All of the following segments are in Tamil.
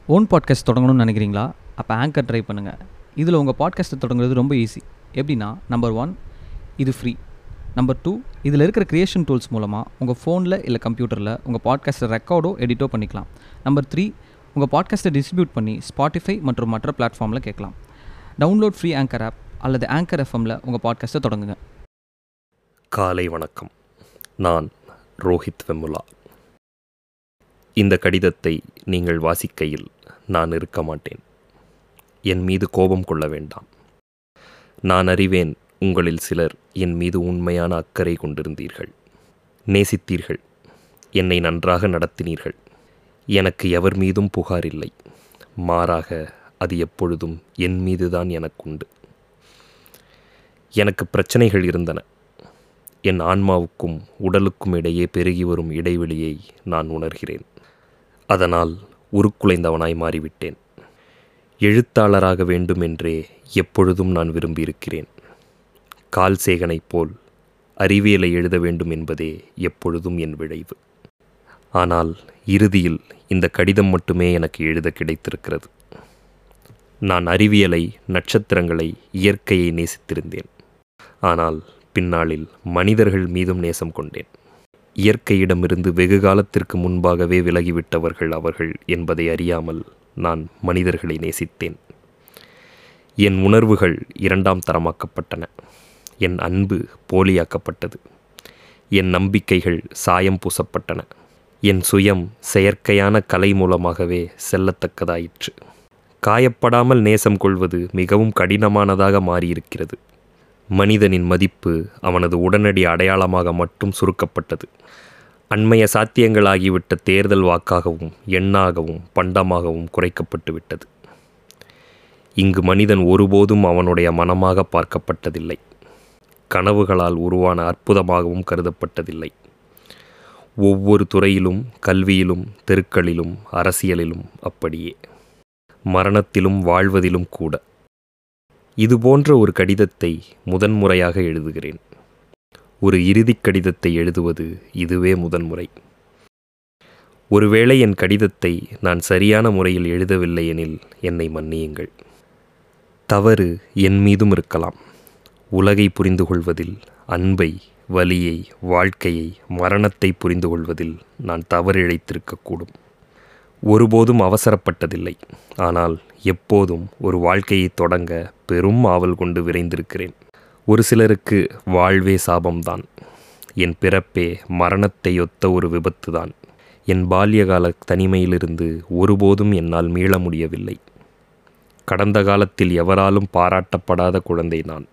ஓன் பாட்காஸ்ட் தொடங்கணும்னு நினைக்கிறீங்களா அப்போ ஆங்கர் ட்ரை பண்ணுங்கள் இதில் உங்கள் பாட்காஸ்ட்டை தொடங்குறது ரொம்ப ஈஸி எப்படின்னா நம்பர் ஒன் இது ஃப்ரீ நம்பர் டூ இதில் இருக்கிற க்ரியேஷன் டூல்ஸ் மூலமாக உங்கள் ஃபோனில் இல்லை கம்ப்யூட்டரில் உங்கள் பாட்காஸ்ட்டை ரெக்கார்டோ எடிட்டோ பண்ணிக்கலாம் நம்பர் த்ரீ உங்கள் பாட்காஸ்ட்டை டிஸ்ட்ரிபியூட் பண்ணி ஸ்பாட்டிஃபை மற்றும் மற்ற பிளாட்ஃபார்மில் கேட்கலாம் டவுன்லோட் ஃப்ரீ ஆங்கர் ஆப் அல்லது ஆங்கர் எஃப்எம்மில் உங்கள் பாட்காஸ்ட்டை தொடங்குங்க காலை வணக்கம் நான் ரோஹித் வெமுலா இந்த கடிதத்தை நீங்கள் வாசிக்கையில் நான் இருக்க மாட்டேன் என் மீது கோபம் கொள்ள வேண்டாம் நான் அறிவேன் உங்களில் சிலர் என் மீது உண்மையான அக்கறை கொண்டிருந்தீர்கள் நேசித்தீர்கள் என்னை நன்றாக நடத்தினீர்கள் எனக்கு எவர் மீதும் புகார் இல்லை மாறாக அது எப்பொழுதும் என் மீதுதான் எனக்குண்டு எனக்கு பிரச்சனைகள் இருந்தன என் ஆன்மாவுக்கும் உடலுக்கும் இடையே பெருகி வரும் இடைவெளியை நான் உணர்கிறேன் அதனால் உருக்குலைந்தவனாய் மாறிவிட்டேன் எழுத்தாளராக வேண்டுமென்றே எப்பொழுதும் நான் விரும்பியிருக்கிறேன் கால் சேகனைப் போல் அறிவியலை எழுத வேண்டும் என்பதே எப்பொழுதும் என் விளைவு ஆனால் இறுதியில் இந்த கடிதம் மட்டுமே எனக்கு எழுத கிடைத்திருக்கிறது நான் அறிவியலை நட்சத்திரங்களை இயற்கையை நேசித்திருந்தேன் ஆனால் பின்னாளில் மனிதர்கள் மீதும் நேசம் கொண்டேன் இயற்கையிடமிருந்து வெகு காலத்திற்கு முன்பாகவே விலகிவிட்டவர்கள் அவர்கள் என்பதை அறியாமல் நான் மனிதர்களை நேசித்தேன் என் உணர்வுகள் இரண்டாம் தரமாக்கப்பட்டன என் அன்பு போலியாக்கப்பட்டது என் நம்பிக்கைகள் சாயம் பூசப்பட்டன என் சுயம் செயற்கையான கலை மூலமாகவே செல்லத்தக்கதாயிற்று காயப்படாமல் நேசம் கொள்வது மிகவும் கடினமானதாக மாறியிருக்கிறது மனிதனின் மதிப்பு அவனது உடனடி அடையாளமாக மட்டும் சுருக்கப்பட்டது அண்மைய சாத்தியங்களாகிவிட்ட தேர்தல் வாக்காகவும் எண்ணாகவும் பண்டமாகவும் குறைக்கப்பட்டு விட்டது இங்கு மனிதன் ஒருபோதும் அவனுடைய மனமாக பார்க்கப்பட்டதில்லை கனவுகளால் உருவான அற்புதமாகவும் கருதப்பட்டதில்லை ஒவ்வொரு துறையிலும் கல்வியிலும் தெருக்களிலும் அரசியலிலும் அப்படியே மரணத்திலும் வாழ்வதிலும் கூட இது போன்ற ஒரு கடிதத்தை முதன்முறையாக எழுதுகிறேன் ஒரு இறுதிக் கடிதத்தை எழுதுவது இதுவே முதன்முறை ஒருவேளை என் கடிதத்தை நான் சரியான முறையில் எழுதவில்லை எனில் என்னை மன்னியுங்கள் தவறு என் மீதும் இருக்கலாம் உலகை புரிந்து கொள்வதில் அன்பை வலியை வாழ்க்கையை மரணத்தை புரிந்து கொள்வதில் நான் தவறிழைத்திருக்கக்கூடும் ஒருபோதும் அவசரப்பட்டதில்லை ஆனால் எப்போதும் ஒரு வாழ்க்கையை தொடங்க பெரும் ஆவல் கொண்டு விரைந்திருக்கிறேன் ஒரு சிலருக்கு வாழ்வே சாபம்தான் என் பிறப்பே மரணத்தை ஒத்த ஒரு விபத்துதான் என் பால்யகால தனிமையிலிருந்து ஒருபோதும் என்னால் மீள முடியவில்லை கடந்த காலத்தில் எவராலும் பாராட்டப்படாத குழந்தை நான்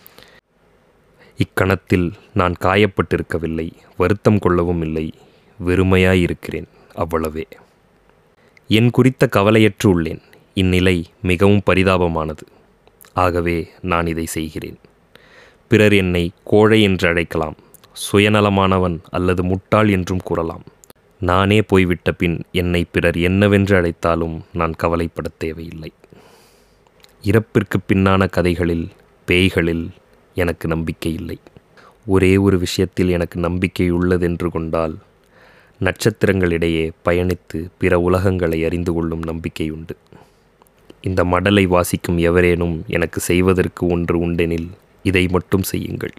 இக்கணத்தில் நான் காயப்பட்டிருக்கவில்லை வருத்தம் கொள்ளவும் இல்லை வெறுமையாயிருக்கிறேன் அவ்வளவே என் குறித்த கவலையற்று உள்ளேன் இந்நிலை மிகவும் பரிதாபமானது ஆகவே நான் இதை செய்கிறேன் பிறர் என்னை கோழை என்று அழைக்கலாம் சுயநலமானவன் அல்லது முட்டாள் என்றும் கூறலாம் நானே போய்விட்ட பின் என்னை பிறர் என்னவென்று அழைத்தாலும் நான் கவலைப்படத் தேவையில்லை இறப்பிற்கு பின்னான கதைகளில் பேய்களில் எனக்கு நம்பிக்கை இல்லை ஒரே ஒரு விஷயத்தில் எனக்கு நம்பிக்கை உள்ளதென்று கொண்டால் நட்சத்திரங்களிடையே பயணித்து பிற உலகங்களை அறிந்து கொள்ளும் நம்பிக்கையுண்டு இந்த மடலை வாசிக்கும் எவரேனும் எனக்கு செய்வதற்கு ஒன்று உண்டெனில் இதை மட்டும் செய்யுங்கள்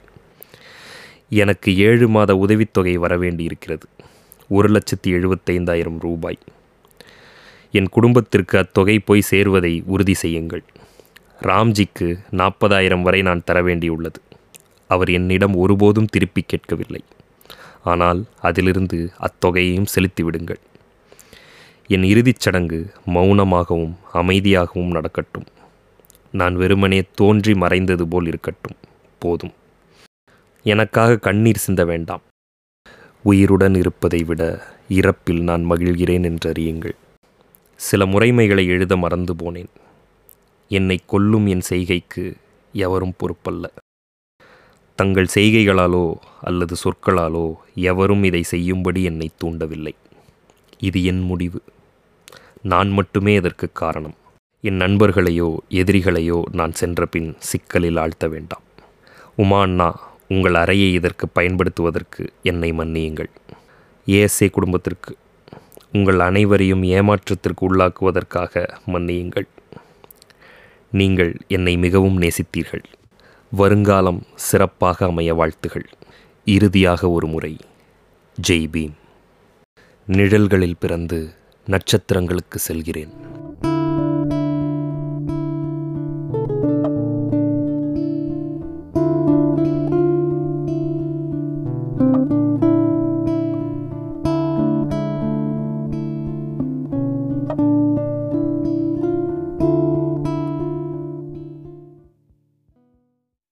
எனக்கு ஏழு மாத உதவித்தொகை வரவேண்டியிருக்கிறது ஒரு லட்சத்தி எழுபத்தைந்தாயிரம் ரூபாய் என் குடும்பத்திற்கு அத்தொகை போய் சேர்வதை உறுதி செய்யுங்கள் ராம்ஜிக்கு நாற்பதாயிரம் வரை நான் தர வேண்டியுள்ளது அவர் என்னிடம் ஒருபோதும் திருப்பி கேட்கவில்லை ஆனால் அதிலிருந்து அத்தொகையையும் செலுத்திவிடுங்கள் என் இறுதிச் சடங்கு மௌனமாகவும் அமைதியாகவும் நடக்கட்டும் நான் வெறுமனே தோன்றி மறைந்தது போல் இருக்கட்டும் போதும் எனக்காக கண்ணீர் சிந்த வேண்டாம் உயிருடன் இருப்பதை விட இறப்பில் நான் மகிழ்கிறேன் என்று அறியுங்கள் சில முறைமைகளை எழுத மறந்து போனேன் என்னை கொல்லும் என் செய்கைக்கு எவரும் பொறுப்பல்ல தங்கள் செய்கைகளாலோ அல்லது சொற்களாலோ எவரும் இதை செய்யும்படி என்னை தூண்டவில்லை இது என் முடிவு நான் மட்டுமே இதற்கு காரணம் என் நண்பர்களையோ எதிரிகளையோ நான் சென்ற பின் சிக்கலில் ஆழ்த்த வேண்டாம் உமா அண்ணா உங்கள் அறையை இதற்கு பயன்படுத்துவதற்கு என்னை மன்னியுங்கள் ஏஎஸ்ஏ குடும்பத்திற்கு உங்கள் அனைவரையும் ஏமாற்றத்திற்கு உள்ளாக்குவதற்காக மன்னியுங்கள் நீங்கள் என்னை மிகவும் நேசித்தீர்கள் வருங்காலம் சிறப்பாக அமைய வாழ்த்துகள் இறுதியாக ஒரு முறை ஜெய் பீம் நிழல்களில் பிறந்து நட்சத்திரங்களுக்கு செல்கிறேன்